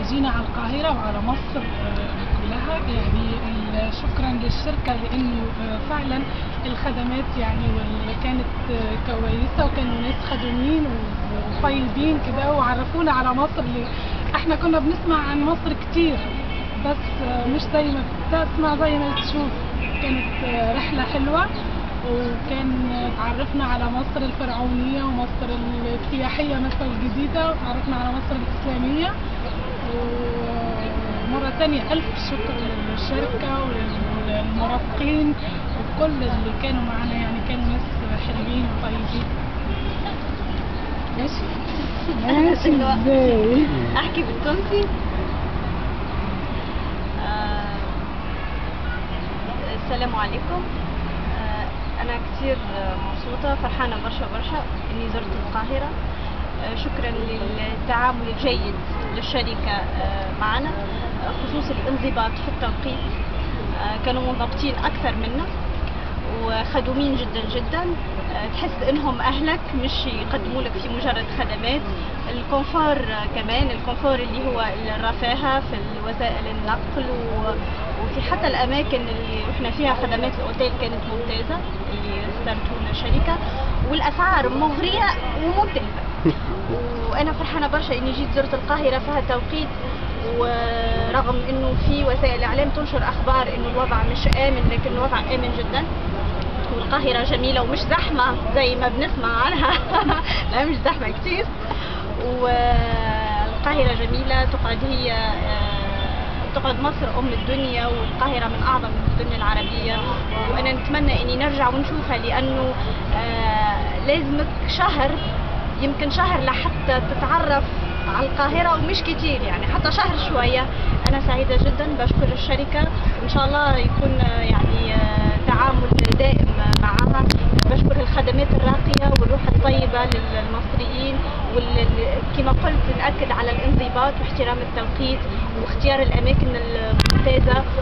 جينا على القاهرة وعلى مصر آه، كلها يعني ال- شكرا للشركة لأنه آه، فعلا الخدمات يعني وال- كانت آه، كويسة وكانوا ناس خدومين و- وطيبين كده وعرفونا على مصر اللي احنا كنا بنسمع عن مصر كتير بس آه، مش زي ما بتسمع زي ما تشوف كانت آه، رحلة حلوة وكان تعرفنا على مصر الفرعونية ومصر السياحية مصر الجديدة وتعرفنا على مصر الإسلامية ومرة تانية ألف شكر للشركة وللمرافقين وكل اللي كانوا معنا يعني كانوا ناس حلوين وطيبين ماشي ماشي ازاي احكي بالتونسي آه، السلام عليكم آه، انا كثير مبسوطه فرحانه برشا برشا اني زرت القاهره آه، شكرا للتعامل الجيد للشركه آه، معنا آه، خصوص الانضباط في التوقيت آه، كانوا منضبطين اكثر منا وخدومين جدا جدا آه، تحس انهم اهلك مش يقدموا لك في مجرد خدمات الكونفور آه، كمان الكونفور اللي هو الرفاهه في وسائل النقل و- وفي حتى الاماكن اللي رحنا فيها خدمات الاوتيل كانت ممتازه اللي اختارتونا الشركه والاسعار مغريه وممتازه وانا فرحانه برشا اني جيت زرت القاهره في هالتوقيت ورغم انه في وسائل الاعلام تنشر اخبار انه الوضع مش امن لكن الوضع امن جدا والقاهرة جميلة ومش زحمة زي ما بنسمع عنها لا مش زحمة كتير والقاهرة جميلة تقعد هي آه، تقعد مصر أم الدنيا والقاهرة من أعظم الدنيا العربية وأنا نتمنى إني نرجع ونشوفها لأنه آه، لازمك شهر يمكن شهر لحتى تتعرف على القاهرة ومش كتير يعني حتى شهر شوية أنا سعيدة جدا بشكر الشركة إن شاء الله يكون آه، يعني آه، تعامل دائم معها بشكر الخدمات الراقية والروح الطيبة للمصريين وكما قلت نأكد على الانضباط واحترام التوقيت واختيار الأماكن الممتازة